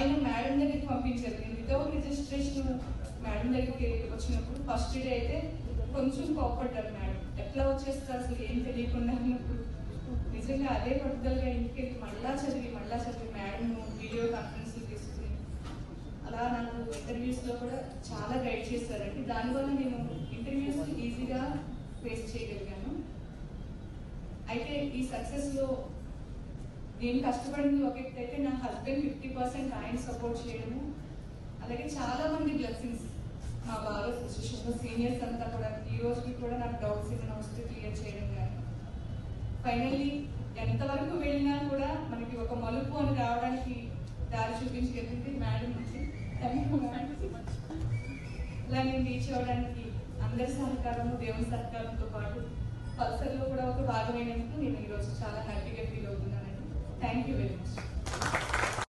ఆయన మేడం దగ్గరికి పంపించారు నేను వితౌట్ రిజిస్ట్రేషన్ మేడం దగ్గరికి వచ్చినప్పుడు ఫస్ట్ డే అయితే కొంచెం కోపడ్డారు మేడం ఎట్లా వచ్చేస్తారు అసలు ఏం తెలియకుండా అన్నప్పుడు నిజంగా అదే పట్టుదలగా ఇంటికి వెళ్ళి మళ్ళా చదివి మళ్ళా చదివి మేడం వీడియో కాన్ఫరెన్స్ తీసుకుని అలా నాకు ఇంటర్వ్యూస్ లో కూడా చాలా గైడ్ చేశారండి దానివల్ల నేను ఇంటర్వ్యూస్ ఈజీగా ఫేస్ చేయగలిగాను అయితే ఈ సక్సెస్ లో నేను కష్టపడింది ఒక ఎత్తు అయితే నా హస్బెండ్ ఫిఫ్టీ పర్సెంట్ ఆయన సపోర్ట్ చేయడము అలాగే చాలా మంది బ్లెస్సింగ్స్ మా బాగా సిచ్యువేషన్లో సీనియర్స్ అంతా కూడా ఈ రోజుకి కూడా నాకు డౌట్స్ ఏమైనా వస్తే క్లియర్ చేయడం కానీ ఫైనల్లీ ఎంతవరకు వెళ్ళినా కూడా మనకి ఒక మలుపు అని రావడానికి దారి చూపించగలిగింది మేడం నుంచి థ్యాంక్ యూ ఇలా నేను రీచ్ అవ్వడానికి అందరి సహకారము దేవుని సహకారంతో పాటు పల్సర్లో కూడా ఒక భాగమైనందుకు నేను ఈరోజు చాలా హ్యాపీగా ఫీల్ అవుతున్నానండి థ్యాంక్ యూ వెరీ మచ్